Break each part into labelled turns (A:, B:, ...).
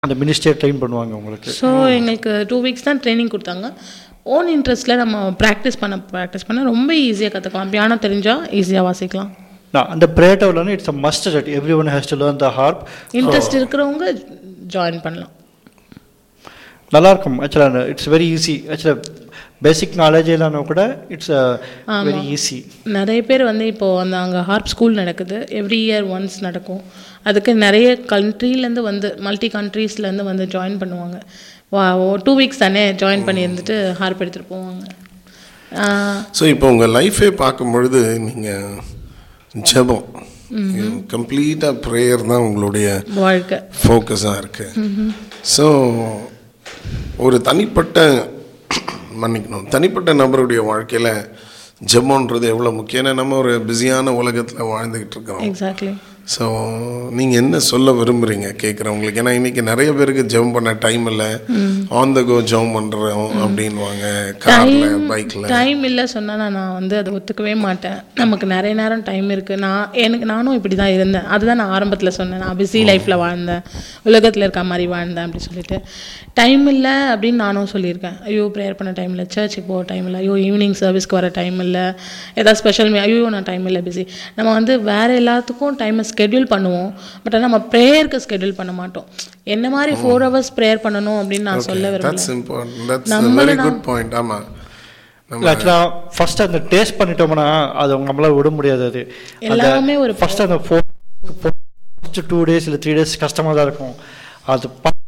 A: அந்த minister train பண்ணுவாங்க உங்களுக்கு
B: ஸோ எங்களுக்கு டூ வீக்ஸ் தான் ட்ரைனிங் கொடுத்தாங்க ஓன் இன்ட்ரெஸ்ட்டில் நம்ம ப்ராக்டிஸ் பண்ண ப்ராக்டிஸ் பண்ண ரொம்ப ஈஸியாக கற்றுக்கலாம் பியானோ தெரிஞ்சால் ஈஸியாக வாசிக்கலாம்
A: நான் அந்த பிரேட்டோவில் it's a must that every one has to learn the harp
B: interest இருக்கிறவங்க ஜாயின் பண்ணலாம்
A: நல்லாயிருக்கும் ஆக்சுவலாக இட்ஸ் வெரி ஈஸி ஆக்சுவலாக பேசிக் நாலேஜ் இல்லைனா கூட இட்ஸ் வெரி ஈஸி
B: நிறைய பேர் வந்து இப்போது அந்த அங்கே ஹார்ப் ஸ்கூல் நடக்குது எவ்ரி இயர் ஒன்ஸ் நடக்கும் அதுக்கு நிறைய கண்ட்ரிலேருந்து வந்து மல்டி கண்ட்ரீஸ்லேருந்து வந்து ஜாயின் பண்ணுவாங்க வா டூ வீக்ஸ் தானே ஜாயின் பண்ணி இருந்துட்டு ஹார்ப் எடுத்துகிட்டு போவாங்க ஆஹ்
C: ஸோ இப்போ உங்கள் லைஃபே பார்க்கும் பொழுது நீங்கள் ஜெபம் கம்ப்ளீட்டாக ப்ரேயர் தான் உங்களுடைய
B: வாழ்க்கை
C: ஃபோக்கஸாக இருக்கு ஸோ ஒரு தனிப்பட்ட மன்னிக்கணும் தனிப்பட்ட நபருடைய வாழ்க்கையில் ஜெபம்ன்றது எவ்வளோ முக்கியம் ஏன்னா நம்ம ஒரு பிஸியான உலகத்தில் வாழ்ந்துக்கிட்டு இருக்கிறோம்
B: எக்ஸாக்ட்லி
C: ஸோ நீங்கள் என்ன சொல்ல விரும்புகிறீங்க கேட்குறவங்களுக்கு ஏன்னா இன்றைக்கி நிறைய பேருக்கு ஜெபம் பண்ண டைம் இல்லை ஆன் த கோ ஜெபம் பண்ணுறோம் அப்படின்வாங்க காரில் பைக்கில்
B: டைம் இல்லை சொன்னால் நான் வந்து அதை ஒத்துக்கவே மாட்டேன் நமக்கு நிறைய நேரம் டைம் இருக்குது நான் எனக்கு நானும் இப்படி தான் இருந்தேன் அதுதான் நான் ஆரம்பத்தில் சொன்னேன் நான் பிஸி லைஃப்பில் வாழ்ந்தேன் உலகத்தில் இருக்க மாதிரி வாழ்ந்தேன் அப்படி சொல்லிட்டு டைம் இல்லை அப்படின்னு நானும் சொல்லியிருக்கேன் ஐயோ ப்ரேயர் பண்ண டைம் இல்லை சர்ச்சுக்கு போக டைம் இல்லை ஐயோ ஈவினிங் சர்வீஸ்க்கு வர டைம் இல்லை ஏதாவது ஸ்பெஷல் ஐயோ நான் டைம் இல்லை பிஸி நம்ம வந்து வேறு எல்லாத்துக்கும் டைமை ஸ்கெட்யூல் பண்ணுவோம் பட் ஆனால் நம்ம ப்ரேயருக்கு ஸ்கெட்யூல் பண்ண மாட்டோம் என்ன மாதிரி ஃபோர் ஹவர்ஸ் ப்ரேயர் பண்ணணும் அப்படின்னு நான் சொல்ல விரும்பல
C: that's important that's very good point ஆமாம் நம்ம
A: ஆக்சுவலாக ஃபர்ஸ்ட் அந்த டேஸ்ட் பண்ணிட்டோம்னா அது நம்மளால விட முடியாது அது
B: எல்லாமே ஒரு
A: ஃபர்ஸ்ட் அந்த ஃபோர் ஃபஸ்ட்டு டூ டேஸ் இல்லை த்ரீ டேஸ் கஷ்டமாக தான் இருக்கும் அது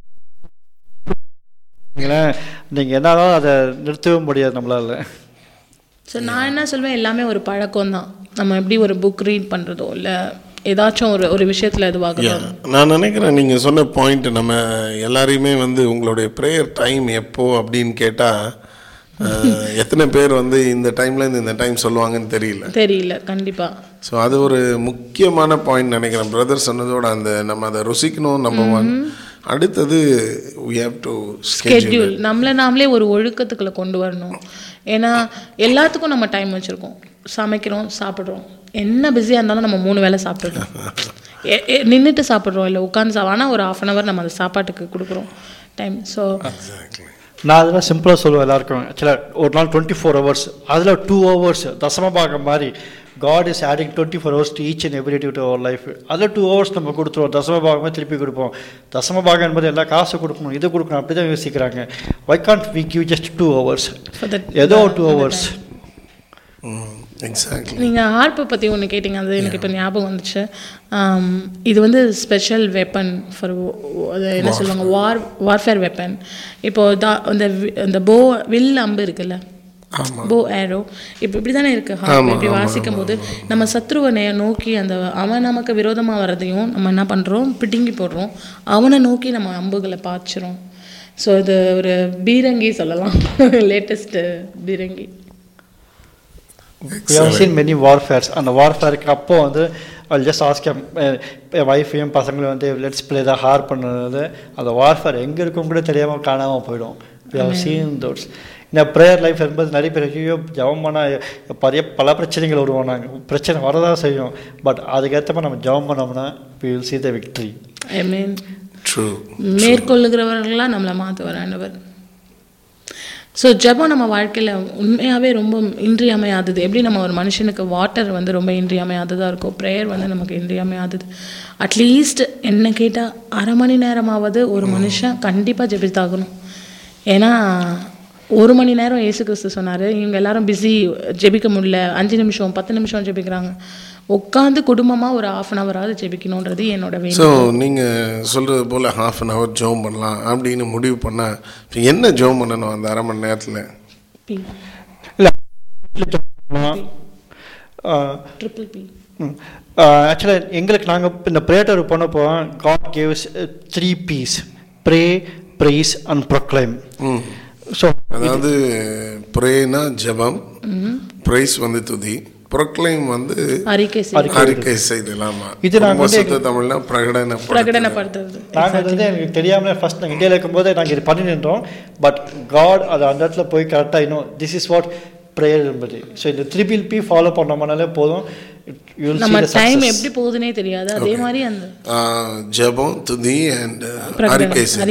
A: நீங்கள் என்னாலும் அதை நிறுத்தவே முடியாது நம்மளால
B: ஸோ நான் என்ன சொல்வேன் எல்லாமே ஒரு பழக்கம் தான் நம்ம எப்படி ஒரு புக் ரீட் பண்ணுறதோ இல்லை ஏதாச்சும் ஒரு ஒரு விஷயத்தில் இதுவாகுதோ
C: நான் நினைக்கிறேன் நீங்கள் சொன்ன பாயிண்ட் நம்ம எல்லாரையுமே வந்து உங்களுடைய ப்ரேயர் டைம் எப்போ அப்படின்னு கேட்டால் எத்தனை பேர் வந்து இந்த டைம்லேருந்து இந்த டைம் சொல்லுவாங்கன்னு தெரியல
B: தெரியல கண்டிப்பாக
C: ஸோ அது ஒரு முக்கியமான பாயிண்ட் நினைக்கிறேன் பிரதர் சொன்னதோட அந்த நம்ம அதை ருசிக்கணும் நம்பர் ஒன் அடுத்தது we have to schedule
B: schedule நம்மளை நாமளே ஒரு ஒழுக்கத்துக்குள்ள கொண்டு வரணும் ஏன்னா எல்லாத்துக்கும் நம்ம டைம் வச்சுருக்கோம் சமைக்கிறோம் சாப்பிட்றோம் என்ன பிஸியாக இருந்தாலும் நம்ம மூணு வேளை சாப்பிட்றோம் நின்றுட்டு சாப்பிட்றோம் இல்லை உட்காந்து சாப்பிட ஆனால் ஒரு ஆஃப் அன் ஹவர் நம்ம அந்த சாப்பாட்டுக்கு கொடுக்குறோம் டைம் ஸோ
C: Exactly.
A: நான் அதெல்லாம் சிம்பிளாக சொல்லுவேன் எல்லாருக்கும் ஆக்சுவலாக ஒரு நாள் டுவெண்ட்டி ஃபோர் ஹவர்ஸ் அதில் டூ ஹவர்ஸ் தசம பாகம் மாதிரி God is adding twenty four hours to each and every to our life அதில் டூ ஹவர்ஸ் நம்ம கொடுத்துருவோம் தசம பாகமே திருப்பி கொடுப்போம் தசம பாகம் என்பது எல்லா காசு கொடுக்கணும் இது கொடுக்கணும் அப்படி தான் யோசிக்கிறாங்க why can't we give just two hours
B: For that-
A: ஏதோ டூ ஹவர்ஸ்
C: எக்ஸாக்ட்லி
B: நீங்கள் ஹார்ப்பை பற்றி ஒன்று கேட்டிங்க அது எனக்கு இப்போ ஞாபகம் வந்துச்சு ஆம், இது வந்து ஸ்பெஷல் வெப்பன் ஃபார் அது என்ன சொல்லுவாங்க வார் வார்ஃபேர் வெப்பன் இப்போ தா அந்த வி- அந்த போ வில் அம்பு இருக்குல்ல
C: ஆமாம்
B: போ ஏரோ இப்போ இப்படி தானே இருக்கு ஹார்ப் இப்படி வாசிக்கும் போது நம்ம சத்ருவனை நோக்கி அந்த அவன் நமக்கு விரோதமாக வர்றதையும் நம்ம என்ன பண்ணுறோம் பிடுங்கி போடுறோம் அவனை நோக்கி நம்ம அம்புகளை பாய்ச்சிரும் ஸோ இது ஒரு பீரங்கி சொல்லலாம் லேட்டஸ்ட்டு பீரங்கி
A: We have seen many warfares அந்த வார்ஃபேருக்கு அப்போ வந்து I'll just ask him என் ஒய்ஃபையும் பசங்களையும் வந்து லெட்ஸ் ப்ளே த ஹார் பண்ணுறது அந்த வார்ஃபேர் எங்கே இருக்கும் கூட தெரியாமல் காணாமல் போயிடும் we have seen those இந்த ப்ரேயர் லைஃப் என்பது நிறைய பேர் ஐயோ ஜபம் பண்ணால் பழைய பல பிரச்சனைகள் வருவாங்க பிரச்சனை வரதான் செய்யும் பட் அதுக்கேற்ற மாதிரி நம்ம ஜபம் பண்ணோம்னா we will see the victory
B: I mean
C: true
B: மேற்கொள்ளுகிறவர்களாக நம்மளை மாற்றுவார் ஆண்டவர் ஸோ ஜெபம் நம்ம வாழ்க்கையில் உண்மையாகவே ரொம்ப இன்றியமையாதது எப்படி நம்ம ஒரு மனுஷனுக்கு வாட்டர் வந்து ரொம்ப இன்றியமையாததாக இருக்கும் ப்ரேயர் வந்து நமக்கு இன்றியமையாதது அட்லீஸ்ட் என்ன கேட்டால் அரை மணி நேரமாவது ஒரு மனுஷன் கண்டிப்பாக ஜெபித்தாகணும் ஏன்னா ஒரு மணி நேரம் இயேசு கிறிஸ்து சொன்னார் இவங்க எல்லாரும் பிஸி ஜெபிக்க முடியல அஞ்சு நிமிஷம் பத்து நிமிஷம் ஜெபிக்கிறாங்க உட்காந்து குடும்பமாக ஒரு ஆஃப் அன் ஹவராவது ஜெபிக்கணுன்றது என்னோட வேணும்
C: ஸோ நீங்கள் சொல்கிறது போல் ஹாஃப் அன் ஹவர் ஜோம் பண்ணலாம் அப்படின்னு முடிவு பண்ணால் இப்ப என்ன ஜோம் பண்ணணும் அந்த அரை மணி நேரத்தில்
B: பி
A: இல்லை
B: ட்ரிபிள் பி
A: ஆக்சுவலாக எங்களுக்கு நாங்கள் இந்த ப்ரேட்டர் போனப்போ God gives three Ps pray praise and proclaim
C: ம்
A: ஸோ
C: அதாவது ப்ரேனா ஜெபம் ப்ரைஸ் வந்து துதி ப்ரொக்ளைம் வந்து
B: அறிக்கை செய்து
C: அறிக்கை செய்தலாமா
A: இது நாங்க வந்து
C: சுத்த தமிழ்னா பிரகடன
B: பிரகடனப்படுத்துறது
A: நாங்கள் அது வந்து எனக்கு தெரியாமல் ஃபஸ்ட் நாங்கள் இந்தியாவில் இருக்கும்போது நாங்கள் இது பண்ணி நின்றோம் பட் காட் அது அந்த இடத்துல போய் கரெக்டாக இன்னும் திஸ் இஸ் வாட் ப்ரேயர் என்பது ஸோ இந்த த்ரிபிள் பி ஃபாலோ பண்ணோம்னாலே போதும் யூ
B: நம்ம டைம் எப்படி போகுதுன்னே தெரியாது அதே மாதிரி அந்த
C: ஜெபம் துதி அண்ட்
B: பிரகடனம்.
C: அறிக்கை செய்தல்.